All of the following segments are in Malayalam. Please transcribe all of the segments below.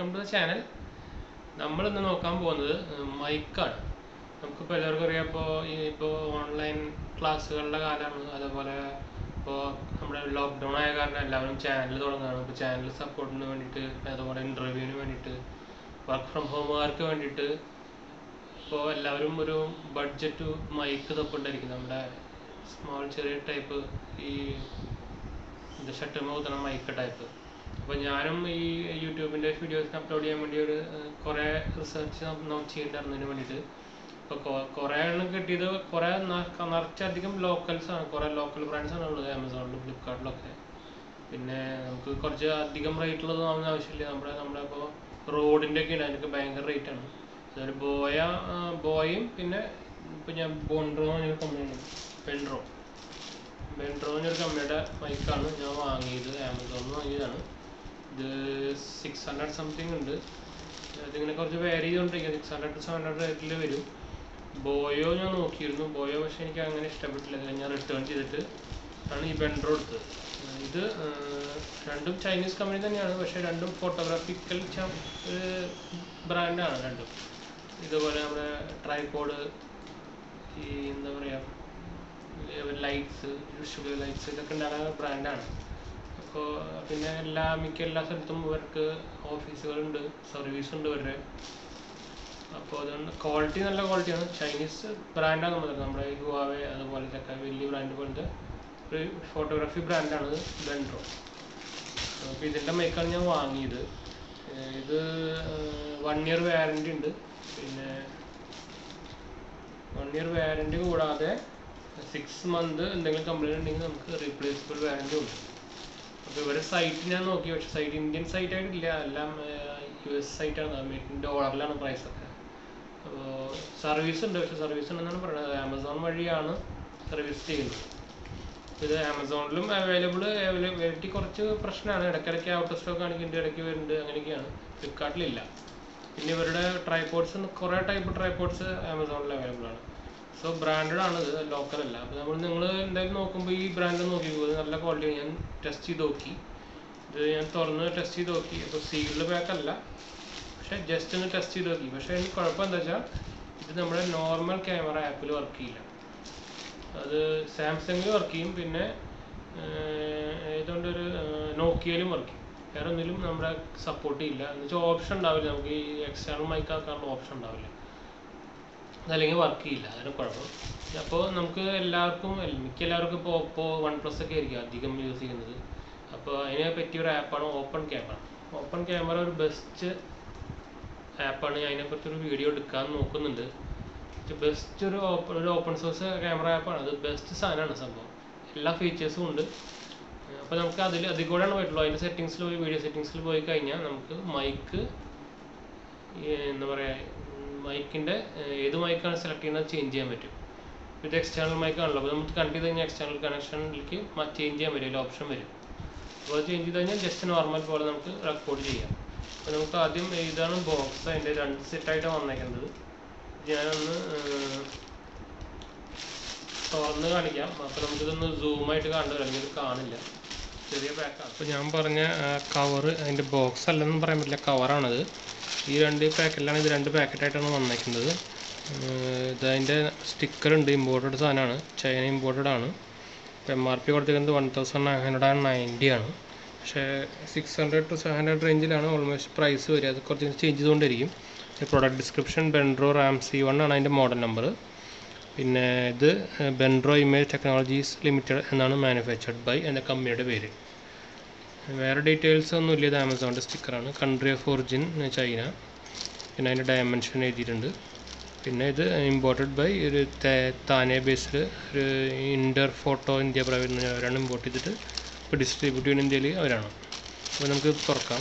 വെൽക്കം ടു ദ ചാനൽ നമ്മൾ ഇന്ന് നോക്കാൻ പോകുന്നത് മൈക്കാണ് നമുക്കിപ്പോൾ എല്ലാവർക്കും അറിയാം ഇപ്പോൾ ഈ ഇപ്പോൾ ഓൺലൈൻ ക്ലാസ്സുകളുടെ കാലമാണ് അതേപോലെ ഇപ്പോൾ നമ്മുടെ ലോക്ക്ഡൗൺ ആയ കാരണം എല്ലാവരും ചാനൽ തുടങ്ങുകയാണ് ഇപ്പോൾ ചാനൽ സപ്പോർട്ടിന് വേണ്ടിയിട്ട് അതുപോലെ ഇൻ്റർവ്യൂവിന് വേണ്ടിയിട്ട് വർക്ക് ഫ്രം ഹോമുകാർക്ക് വേണ്ടിയിട്ട് ഇപ്പോൾ എല്ലാവരും ഒരു ബഡ്ജറ്റ് മൈക്ക് തപ്പുണ്ടായിരിക്കും നമ്മുടെ സ്മോൾ ചെറിയ ടൈപ്പ് ഈ ഇത് ഷട്ടർ മൗത്തണ മൈക്ക് ടൈപ്പ് അപ്പോൾ ഞാനും ഈ യൂട്യൂബിൻ്റെ വീഡിയോസ് അപ്ലോഡ് ചെയ്യാൻ വേണ്ടി ഒരു ഏഹ്, കുറേ റിസർച്ച് ചെയ്തിട്ടുണ്ടായിരുന്നതിന് വേണ്ടിയിട്ട് അപ്പോൾ കുറേ എണ്ണം കിട്ടിയത് കുറേ ന- നിറച്ചധികം ലോക്കൽസ് ആണ് കുറേ ലോക്കൽ ബ്രാൻഡ്സ് ആണ് ഉള്ളത് ആമസോണിലും ഫ്ലിപ്കാർട്ടിലൊക്കെ പിന്നെ നമുക്ക് കുറച്ച് അധികം റേറ്റുള്ളത് വാങ്ങുന്ന ആവശ്യമില്ല നമ്മുടെ നമ്മുടെ ഇപ്പോൾ റോഡിൻ്റെ ഒക്കെ ഉണ്ട് അതിനൊക്കെ ഭയങ്കര റേറ്റ് ആണ് അതൊരു ബോയ ബോയും പിന്നെ ഇപ്പം ഞാൻ ബോൺഡ്രോ എന്നൊരു കമ്പനിയാണ് പെൻഡ്രോ ബെൻഡ്രോ എന്നൊരു കമ്പനിയുടെ മൈക്കാണ് ഞാൻ വാങ്ങിയത് ആമസോണിൽ നിന്ന് വാങ്ങിയതാണ് ഇത് സിക്സ് ഹൺഡ്രഡ് സംതിങ് ഉണ്ട് അതിങ്ങനെ കുറച്ച് വേരി ചെയ്തുകൊണ്ടിരിക്കുക six hundred to seven hundred റേറ്റിൽ വരും ബോയോ ഞാൻ നോക്കിയിരുന്നു ബോയോ പക്ഷെ എനിക്ക് അങ്ങനെ ഇഷ്ടപ്പെട്ടില്ല അത് ഞാൻ റിട്ടേൺ ചെയ്തിട്ട് ആണ് ഈ ബെൻഡ്രോ എടുത്തത് ഏർ ഇത് ഏർ രണ്ടും ചൈനീസ് കമ്പനി തന്നെയാണ് പക്ഷേ രണ്ടും ഫോട്ടോഗ്രാഫിക്കൽ ബ്രാൻഡാണ് രണ്ടും ഇതുപോലെ നമ്മുടെ ട്രൈപോഡ് ഈ എന്താ പറയുക ലൈറ്റ്സ് വിഷ്വൽ ലൈറ്റ്സ് ഇതൊക്കെ ഉണ്ടാകുന്ന ബ്രാൻഡാണ് അപ്പോൾ പിന്നെ എല്ലാ മിക്ക എല്ലാ സ്ഥലത്തും ഇവർക്ക് ഓഫീസുകളുണ്ട് സർവീസ് ഉണ്ട് ഇവരുടെ അപ്പോൾ അതുകൊണ്ട് ക്വാളിറ്റി നല്ല ക്വാളിറ്റിയാണ് ചൈനീസ് ബ്രാൻഡാണ് നമ്മൾ നമ്മുടെ ഹുവാവെ അതുപോലത്തെ ഒക്കെ വലിയ ബ്രാൻഡ് പോലത്തെ ഒരു ഫോട്ടോഗ്രാഫി ബ്രാൻഡാണ് ബെൻഡ്രോ അപ്പോൾ ഇതിൻ്റെ മൈക്കാണ് ഞാൻ വാങ്ങിയത് ഏർ ഇത് വൺ ഇയർ വാറൻറ്റി ഉണ്ട് പിന്നെ വൺ ഇയർ വാറൻറ്റി കൂടാതെ സിക്സ് മന്ത് എന്തെങ്കിലും കംപ്ലൈൻറ്റ് ഉണ്ടെങ്കിൽ നമുക്ക് റീപ്ലേസബിൾ വാറൻറ്റി ഉണ്ട് അപ്പോൾ ഇവരുടെ സൈറ്റ് ഞാൻ നോക്കി പക്ഷേ സൈറ്റ് ഇന്ത്യൻ സൈറ്റ് ആയിട്ടില്ല എല്ലാം യു എസ് സൈറ്റാണ് മെയ്ഡ് ഡോളറിലാണ് പ്രൈസ് ഒക്കെ അപ്പോൾ സർവീസ് ഉണ്ട് പക്ഷേ സർവീസ് ഉണ്ടെന്നാണ് പറയുന്നത് ആമസോൺ വഴിയാണ് സർവീസ് ചെയ്യുന്നത് ഇത് ആമസോണിലും അവൈലബിൾ അവൈലബിലിറ്റി കുറച്ച് പ്രശ്നമാണ് ഇടയ്ക്കിടയ്ക്ക് ഔട്ട് ഓഫ് സ്റ്റോക്ക് കാണിക്കുന്നുണ്ട് ഇടയ്ക്ക് വരുന്നുണ്ട് അങ്ങനെയൊക്കെയാണ് ഫ്ലിപ്കാർട്ടിലില്ല പിന്നെ ഇവരുടെ ട്രൈപോഡ്സ് കുറേ ടൈപ്പ് ട്രൈപോഡ്സ് ആമസോണിൽ അവൈലബിൾ ആണ് സോ ബ്രാൻഡഡ് ആണ് ഇത് ലോക്കൽ അല്ല അപ്പോൾ നമ്മൾ നിങ്ങൾ എന്തായാലും നോക്കുമ്പോൾ ഈ ബ്രാൻഡ് നോക്കി ഇത് നല്ല ക്വാളിറ്റി ഞാൻ ടെസ്റ്റ് ചെയ്ത് നോക്കി ഇത് ഞാൻ തുറന്ന് ടെസ്റ്റ് ചെയ്ത് നോക്കി അപ്പോൾ സീൽഡ് പാക്ക് അല്ല പക്ഷേ ജസ്റ്റ് ഒന്ന് ടെസ്റ്റ് ചെയ്ത് നോക്കി പക്ഷേ എനിക്ക് കുഴപ്പം എന്താ വെച്ചാൽ ഇത് നമ്മുടെ നോർമൽ ക്യാമറ ആപ്പിൽ വർക്ക് ചെയ്യില്ല അത് സാംസങ്ങിൽ വർക്ക് ചെയ്യും പിന്നെ ഏതുകൊണ്ട് ഒരു നോക്കിയയിലും വർക്ക് ചെയ്യും വേറെ ഒന്നിലും നമ്മുടെ സപ്പോർട്ട് ചെയ്യില്ല എന്ന് വെച്ചാൽ ഓപ്ഷൻ ഉണ്ടാവില്ല നമുക്ക് ഈ എക്സ്റ്റേണൽ മൈക്ക് ആക്കാനുള്ള ഓപ്ഷൻ ഉണ്ടാവില്ല അതല്ലെങ്കിൽ വർക്ക് ചെയ്യില്ല അതാണ് കുഴപ്പം അപ്പോൾ നമുക്ക് എല്ലാവർക്കും എൽ- മിക്ക എല്ലാവർക്കും ഇപ്പോൾ ഓപ്പോ വൺ പ്ലസ് ഒക്കെ ആയിരിക്കും അധികം യൂസ് ചെയ്യുന്നത് അപ്പോൾ അതിനെ പറ്റിയ ഒരു ആപ്പാണ് ഓപ്പൺ ക്യാമറ ഓപ്പൺ ക്യാമറ ഒരു ബെസ്റ്റ് ആപ്പാണ് ഞാൻ അതിനെപ്പറ്റി ഒരു വീഡിയോ എടുക്കാൻ നോക്കുന്നുണ്ട് ബെസ്റ്റ് ഒരു ഓപ്പൺ ഒരു ഓപ്പൺ സോഴ്സ് ക്യാമറ ആപ്പാണ് അത് ബെസ്റ്റ് സാധനമാണ് സംഭവം എല്ലാ ഫീച്ചേഴ്സും ഉണ്ട് അപ്പോൾ നമുക്ക് അതിൽ അതിൽ കൂടെയാണ് പറ്റുള്ളൂ അതിൻ്റെ സെറ്റിങ്സിൽ പോയി വീഡിയോ സെറ്റിങ്സിൽ പോയി കഴിഞ്ഞാൽ നമുക്ക് മൈക്ക് എന്താ പറയുക മൈക്കിൻ്റെ ഏത് മൈക്കാണ് സെലക്ട് ചെയ്യുന്നത് ചേഞ്ച് ചെയ്യാൻ പറ്റും ഇത് എക്സ്റ്റേണൽ മൈക്കാണല്ലോ അപ്പോൾ നമുക്ക് കണക്ട് ചെയ്ത് കഴിഞ്ഞാൽ എക്സ്റ്റേണൽ കണക്ഷനിലേക്ക് ചേഞ്ച് ചെയ്യാൻ പറ്റും അതിൽ ഓപ്ഷൻ വരും അപ്പോൾ അത് ചേഞ്ച് ചെയ്ത് കഴിഞ്ഞാൽ ജസ്റ്റ് നോർമൽ പോലെ നമുക്ക് റെക്കോർഡ് ചെയ്യാം അപ്പോൾ നമുക്ക് ആദ്യം ഇതാണ് ബോക്സ് അതിൻ്റെ രണ്ട് സെറ്റായിട്ട് വന്നേക്കുന്നത് ഞാനൊന്ന് ഏർ, തുറന്ന് കാണിക്കാം അപ്പോൾ നമുക്കിതൊന്ന് സൂമായിട്ട് കണ്ടു അല്ലെങ്കിൽ ഇത് കാണില്ല ചെറിയ പാക്കാണ് അപ്പോൾ ഞാൻ പറഞ്ഞ കവർ അതിൻ്റെ ബോക്സ് അല്ലെന്നും പറയാൻ പറ്റില്ല കവറാണത് ഈ രണ്ട് പാക്കറ്റിലാണ് ഇത് രണ്ട് പാക്കറ്റായിട്ടാണ് വന്നേക്കുന്നത് ഏർ, ഇത് അതിൻ്റെ സ്റ്റിക്കർ ഉണ്ട് ഇമ്പോർട്ടഡ് സാധനമാണ് ചൈന ഇമ്പോർട്ടഡ് ആണ് ഇപ്പോൾ എം ആർ പി കൊടുത്തിരിക്കുന്നത് one thousand nine hundred and ninety ആണ് പക്ഷേ six hundred to seven hundred റേഞ്ചിലാണ് ഓൾമോസ്റ്റ് പ്രൈസ് വരിക അത് കുറച്ച് ചേഞ്ച് ചെയ്തുകൊണ്ടിരിക്കും പ്രോഡക്റ്റ് ഡിസ്ക്രിപ്ഷൻ ബെൻഡ്രോ റാം സി വൺ ആണ് അതിൻ്റെ മോഡൽ നമ്പർ പിന്നെ ഇത് ബെൻഡ്രോ ഇമേജ് ടെക്നോളജീസ് ലിമിറ്റഡ് എന്നാണ് മാനുഫാക്ചർഡ് ബൈ എന്ന കമ്പനിയുടെ പേര് വേറെ ഡീറ്റെയിൽസ് ഒന്നും ഇല്ല ഇത് ആമസോണിൻ്റെ സ്റ്റിക്കറാണ് കൺട്രി ഓഫ് ഒറിജിൻ ചൈന പിന്നെ അതിൻ്റെ ഡയമെൻഷൻ എഴുതിയിട്ടുണ്ട് പിന്നെ ഇത് ഇമ്പോർട്ടഡ് ബൈ ഒരു ത- താനെ ബേസ്ഡ് ഒരു ഇൻ്റർ ഫോട്ടോ ഇന്ത്യ പ്രൈവറ്റ് എന്ന് പറഞ്ഞ അവരാണ് ഇമ്പോർട്ട് ചെയ്തിട്ട് ഇപ്പോൾ ഡിസ്ട്രിബ്യൂട്ട് ചെയ്യുന്ന ഇന്ത്യയിൽ അവരാണ് അപ്പോൾ നമുക്ക് തുറക്കാം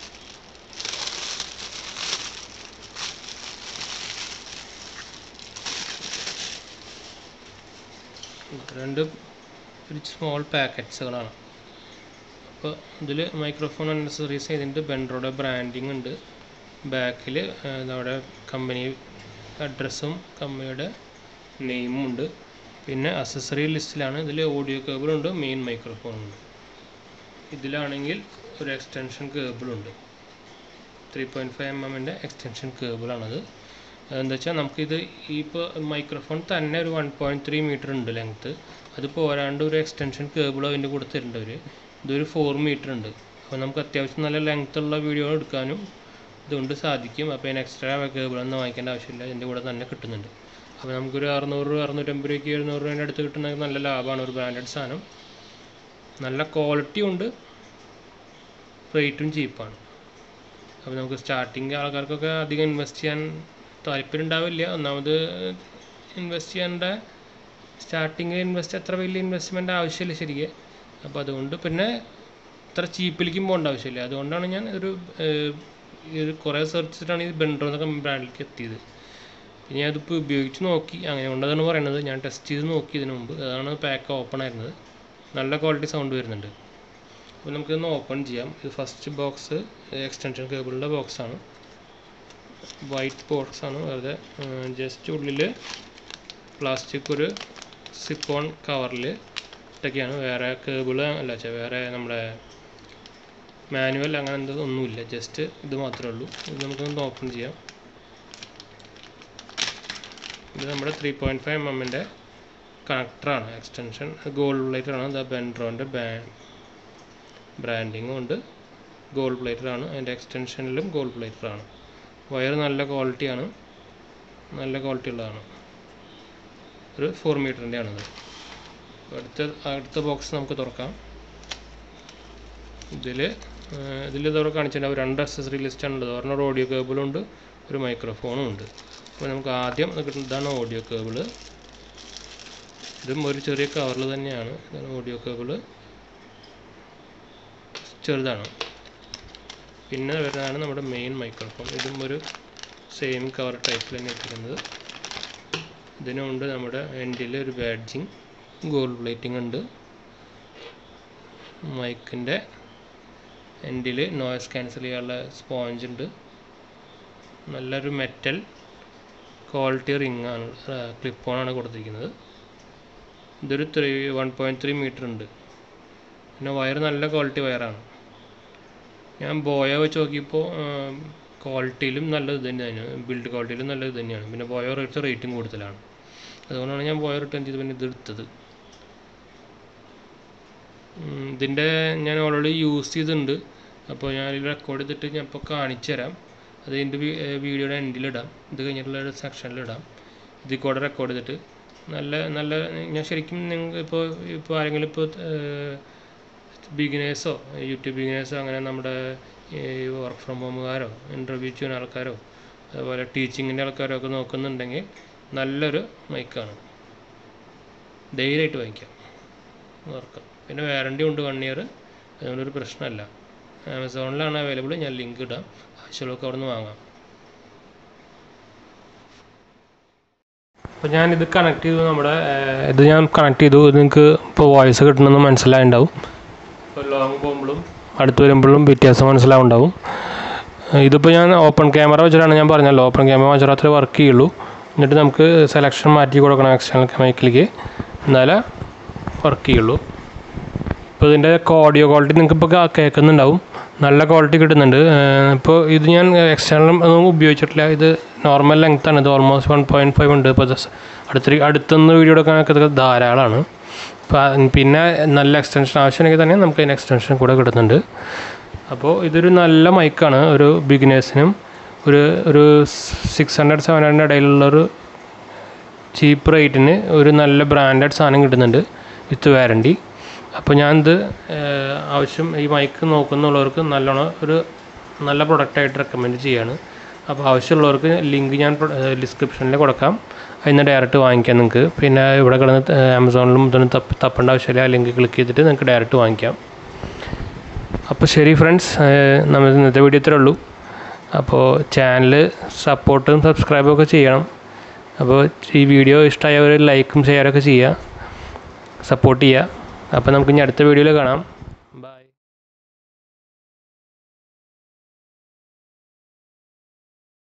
രണ്ട് ഒരു സ്മോൾ പാക്കറ്റ്സുകളാണ് അപ്പോൾ ഇതിൽ മൈക്രോഫോൺ അക്സസറീസ് ചെയ്തിട്ട് ബെൻഡ്രോയുടെ ബ്രാൻഡിങ് ഉണ്ട് ബാക്കിൽ നമ്മുടെ കമ്പനി അഡ്രസ്സും കമ്പനിയുടെ നെയിമും ഉണ്ട് പിന്നെ അക്സസറി ലിസ്റ്റിലാണ് ഇതിൽ ഓഡിയോ കേബിൾ ഉണ്ട് മെയിൻ മൈക്രോഫോൺ ഉണ്ട് ഇതിലാണെങ്കിൽ ഒരു എക്സ്റ്റൻഷൻ കേബിൾ ഉണ്ട് ത്രീ പോയിൻറ്റ് ഫൈവ് എം എമ്മിൻ്റെ എക്സ്റ്റൻഷൻ കേബിളാണത് എന്താ വെച്ചാൽ നമുക്കിത് ഈ ഇപ്പോൾ മൈക്രോഫോൺ തന്നെ ഒരു വൺ പോയിൻറ്റ് ത്രീ മീറ്റർ ഉണ്ട് ലെങ്ത്ത് അത് പോരാണ്ട് ഒരു എക്സ്റ്റൻഷൻ കേബിൾ അതിൻ്റെ കൂടെ തരുന്നുണ്ട് അവർ ഇതൊരു ഫോർ മീറ്റർ ഉണ്ട് അപ്പോൾ നമുക്ക് അത്യാവശ്യം നല്ല ലെങ്ത് ഉള്ള വീഡിയോ എടുക്കാനും ഇതുകൊണ്ട് സാധിക്കും അപ്പോൾ അതിന് എക്സ്ട്രാ കേബിളൊന്നും വാങ്ങിക്കേണ്ട ആവശ്യമില്ല ഇതിൻ്റെ കൂടെ തന്നെ കിട്ടുന്നുണ്ട് അപ്പോൾ നമുക്കൊരു അറുന്നൂറ് രൂപ അറുന്നൂറ്റമ്പത് രൂപയ്ക്ക് എഴുന്നൂറ് രൂപേൻ്റെ അടുത്ത് കിട്ടുന്ന നല്ല ലാഭമാണ് ഒരു ബ്രാൻഡഡ് സാധനം നല്ല ക്വാളിറ്റി ഉണ്ട് റേറ്റും ചീപ്പാണ് അപ്പോൾ നമുക്ക് സ്റ്റാർട്ടിങ് ആൾക്കാർക്കൊക്കെ അധികം ഇൻവെസ്റ്റ് ചെയ്യാൻ താല്പര്യം ഉണ്ടാവില്ല ഒന്നാമത് ഇൻവെസ്റ്റ് ചെയ്യേണ്ട സ്റ്റാർട്ടിങ് ഇൻവെസ്റ്റ് അത്ര വലിയ ഇൻവെസ്റ്റ്മെൻറ്റ് ആവശ്യമില്ല ശരിക്ക് അപ്പോൾ അതുകൊണ്ട് പിന്നെ ഇത്ര ചീപ്പിലേക്കും പോകേണ്ട ആവശ്യമില്ല അതുകൊണ്ടാണ് ഞാൻ ഒരു ഇത് കുറേ സെർച്ച് ചെയ്തിട്ടാണ് ഈ ബെൻഡ്രോ എന്നൊക്കെ ബ്രാൻഡിലേക്ക് എത്തിയത് പിന്നെ ഞാനിതിപ്പോൾ ഉപയോഗിച്ച് നോക്കി അങ്ങനെ കൊണ്ടതാണ് പറയുന്നത് ഞാൻ ടെസ്റ്റ് ചെയ്ത് നോക്കി ഇതിനു മുമ്പ് അതാണ് പാക്ക് ഓപ്പൺ ആയിരുന്നത് നല്ല ക്വാളിറ്റി സൗണ്ട് വരുന്നുണ്ട് അപ്പോൾ നമുക്കിതൊന്ന് ഓപ്പൺ ചെയ്യാം ഇത് ഫസ്റ്റ് ബോക്സ് എക്സ്റ്റൻഷൻ കേബിളിൻ്റെ ബോക്സാണ് വൈറ്റ് ബോക്സാണ് വെറുതെ ജസ്റ്റ് ഉള്ളിൽ പ്ലാസ്റ്റിക് ഒരു സിപ്പോൺ കവറിൽ ഇട്ടൊക്കെയാണ് വേറെ കേബിൾ അല്ല ചെ വേറെ നമ്മുടെ മാനുവൽ അങ്ങനെ എന്തോ ഒന്നുമില്ല ജസ്റ്റ് ഇത് മാത്രമേ ഉള്ളൂ ഇത് നമുക്കൊന്ന് ഓപ്പൺ ചെയ്യാം ഇത് നമ്മുടെ ത്രീ പോയിൻറ്റ് ഫൈവ് എം എമ്മിൻ്റെ കണക്ടറാണ് എക്സ്റ്റൻഷൻ ഗോൾഡ് പ്ലേറ്ററാണ് ദ ബെൻഡ്രോൻ്റെ ബാ ബ്രാൻഡിങ്ങും ഉണ്ട് ഗോൾഡ് പ്ലേറ്ററാണ് അതിൻ്റെ എക്സ്റ്റൻഷനിലും ഗോൾഡ് പ്ലേറ്ററാണ് വയർ നല്ല ക്വാളിറ്റിയാണ് നല്ല ക്വാളിറ്റി ഉള്ളതാണ് ഒരു ഫോർ മീറ്ററിൻ്റെ ആണിത് അടുത്ത അടുത്ത ബോക്സ് നമുക്ക് തുറക്കാം ഇതിൽ ഇതിൽ ഇതവിടെ കാണിച്ചിട്ടുണ്ടാവും രണ്ട് അക്സസറി ലിസ്റ്റാണ് ഉള്ളത് ഒരെണ്ണം ഒരു ഓഡിയോ കേബിളും ഉണ്ട് ഒരു മൈക്രോഫോണും ഉണ്ട് അപ്പോൾ നമുക്ക് ആദ്യം കിട്ടുന്ന ഇതാണ് ഓഡിയോ കേബിള് ഇതും ഒരു ചെറിയ കവറിൽ തന്നെയാണ് ഇതാണ് ഓഡിയോ കേബിള് ചെറുതാണ് പിന്നെ വരുന്നതാണ് നമ്മുടെ മെയിൻ മൈക്രോഫോൺ ഇതും ഒരു സെയിം കവർ ടൈപ്പിൽ തന്നെ എത്തിക്കുന്നത് ഇതിനുണ്ട് നമ്മുടെ എൻഡിൽ ഒരു ബാഡ്ജിങ് ഗോൾഡ് പ്ലേറ്റിംഗ് ഉണ്ട് മൈക്കിൻ്റെ എൻഡിൽ നോയ്സ് ക്യാൻസൽ ചെയ്യാനുള്ള സ്പോഞ്ച് ഉണ്ട് നല്ലൊരു മെറ്റൽ ക്വാളിറ്റി റിംഗ് ആണ് ക്ലിപ്പ് ഓൺ ആണ് കൊടുത്തിരിക്കുന്നത് ഇതൊരു three one point three metre ഉണ്ട് പിന്നെ വയർ നല്ല ക്വാളിറ്റി വയറാണ് ഞാൻ ബോയ വെച്ച് നോക്കിയപ്പോൾ ക്വാളിറ്റിയിലും നല്ലത് തന്നെയാണ് ബിൽഡ് ക്വാളിറ്റിയിലും നല്ലത് തന്നെയാണ് പിന്നെ ബോയ റേറ്റ് റേറ്റും കൂടുതലാണ് അതുകൊണ്ടാണ് ഞാൻ ബോയ റിട്ടേൺ ചെയ്ത് പിന്നെ ഇതെടുത്തത് ഇതിൻ്റെ ഞാൻ ഓൾറെഡി യൂസ് ചെയ്തിട്ടുണ്ട് അപ്പോൾ ഞാൻ ഇതിൽ റെക്കോർഡ് ചെയ്തിട്ട് ഞാൻ ഇപ്പോൾ കാണിച്ചു തരാം അത് എൻ്റെ വീഡിയോയുടെ എൻഡിലിടാം ഇത് കഴിഞ്ഞിട്ടുള്ള ഒരു സെക്ഷനിലിടാം ഇതിൽ കൂടെ റെക്കോർഡ് ചെയ്തിട്ട് നല്ല നല്ല ഞാൻ ശരിക്കും നിങ്ങൾ ഇപ്പോൾ ഇപ്പോൾ ആരെങ്കിലും ഇപ്പോൾ ബിഗിനേഴ്സോ യൂട്യൂബ് ബിഗിനേഴ്സോ അങ്ങനെ നമ്മുടെ ഈ വർക്ക് ഫ്രം ഹോമുകാരോ ഇൻ്റർവ്യൂ ചെയ്യുന്ന ആൾക്കാരോ അതുപോലെ ടീച്ചിങ്ങിൻ്റെ ആൾക്കാരോ ഒക്കെ നോക്കുന്നുണ്ടെങ്കിൽ നല്ലൊരു മൈക്കാണ് ധൈര്യമായിട്ട് വാങ്ങിക്കാം വർക്ക് പിന്നെ വാറണ്ടി ഉണ്ട് വൺ ഇയർ അതുകൊണ്ടൊരു പ്രശ്നമല്ല ആമസോണിലാണ് അവൈലബിൾ ഞാൻ ലിങ്ക് ഇടാം ആവശ്യമുള്ളവർക്ക് അവിടെ നിന്ന് വാങ്ങാം അപ്പോൾ ഞാനിത് കണക്ട് ചെയ്തു നമ്മുടെ ഇത് ഞാൻ കണക്ട് ചെയ്തു ഇത് നിങ്ങൾക്ക് ഇപ്പോൾ വോയിസ് കിട്ടണമെന്ന് മനസ്സിലായിട്ടുണ്ടാവും ഇപ്പോൾ ലോങ് പോകുമ്പോഴും അടുത്ത് വരുമ്പോഴും വ്യത്യാസം മനസ്സിലാവുണ്ടാവും ഇതിപ്പോൾ ഞാൻ ഓപ്പൺ ക്യാമറ വെച്ചിട്ടാണ് ഞാൻ പറഞ്ഞല്ലോ ഓപ്പൺ ക്യാമറ വെച്ചാൽ അത്രേ വർക്ക് ചെയ്യുള്ളൂ എന്നിട്ട് നമുക്ക് സെലക്ഷൻ മാറ്റി കൊടുക്കണം എക്സ്റ്റേണൽ മൈക്കിലേക്ക് എന്നാലേ വർക്ക് ചെയ്യുള്ളൂ ഇപ്പോൾ ഇതിൻ്റെ ഓഡിയോ ക്വാളിറ്റി നിങ്ങൾക്ക് ഇപ്പോൾ കേൾക്കുന്നുണ്ടാവും നല്ല ക്വാളിറ്റി കിട്ടുന്നുണ്ട് ഇപ്പോൾ ഇത് ഞാൻ എക്സ്റ്റേണൽ ഒന്നും ഉപയോഗിച്ചിട്ടില്ല ഇത് നോർമൽ ലെങ്ത് ആണ് ഇത് ഓൾമോസ്റ്റ് വൺ പോയിൻറ്റ് ഫൈവ് ഉണ്ട് ഇപ്പോൾ അടുത്ത അടുത്തുനിന്ന് വീഡിയോ എടുക്കാനൊക്കെ ഇതൊക്കെ ധാരാളമാണ് പിന്നെ നല്ല എക്സ്റ്റൻഷൻ ആവശ്യമുണ്ടെങ്കിൽ തന്നെ നമുക്ക് അതിന് എക്സ്റ്റൻഷൻ കൂടെ കിട്ടുന്നുണ്ട് അപ്പോൾ ഇതൊരു നല്ല മൈക്കാണ് ഒരു ബിഗിനേഴ്സിനും ഒരു ഒരു സിക്സ് ഹൺഡ്രഡ് സെവൻ ഹൺഡ്രഡ് ഇടയിലുള്ളൊരു ചീപ്പ് റേറ്റിന് ഒരു നല്ല ബ്രാൻഡഡ് സാധനം കിട്ടുന്നുണ്ട് വിത്ത് വാറണ്ടി അപ്പോൾ ഞാനിത് ആവശ്യം ഈ മൈക്ക് നോക്കുന്നുള്ളവർക്ക് നല്ലോണം ഒരു നല്ല പ്രൊഡക്റ്റായിട്ട് റെക്കമെൻഡ് ചെയ്യാണ് അപ്പോൾ ആവശ്യമുള്ളവർക്ക് ലിങ്ക് ഞാൻ ഡിസ്ക്രിപ്ഷനിൽ കൊടുക്കാം അതിന് ഡയറക്റ്റ് വാങ്ങിക്കാം നിങ്ങൾക്ക് പിന്നെ ഇവിടെ കിടന്ന് ആമസോണിലും ഇതൊന്നും തപ്പ് തപ്പേണ്ട ആവശ്യമില്ല ലിങ്ക് ക്ലിക്ക് ചെയ്തിട്ട് നിങ്ങൾക്ക് ഡയറക്റ്റ് വാങ്ങിക്കാം അപ്പോൾ ശരി ഫ്രണ്ട്സ് നമ്മൾ ഇന്നത്തെ വീഡിയോ ഇത്രേ ഉള്ളൂ അപ്പോൾ ചാനൽ സപ്പോർട്ടും സബ്സ്ക്രൈബും ഒക്കെ ചെയ്യണം അപ്പോൾ ഈ വീഡിയോ ഇഷ്ടമായവർ ലൈക്കും ഷെയറൊക്കെ ചെയ്യുക സപ്പോർട്ട് ചെയ്യുക അപ്പോൾ നമുക്ക് ഇനി അടുത്ത വീഡിയോയിൽ കാണാം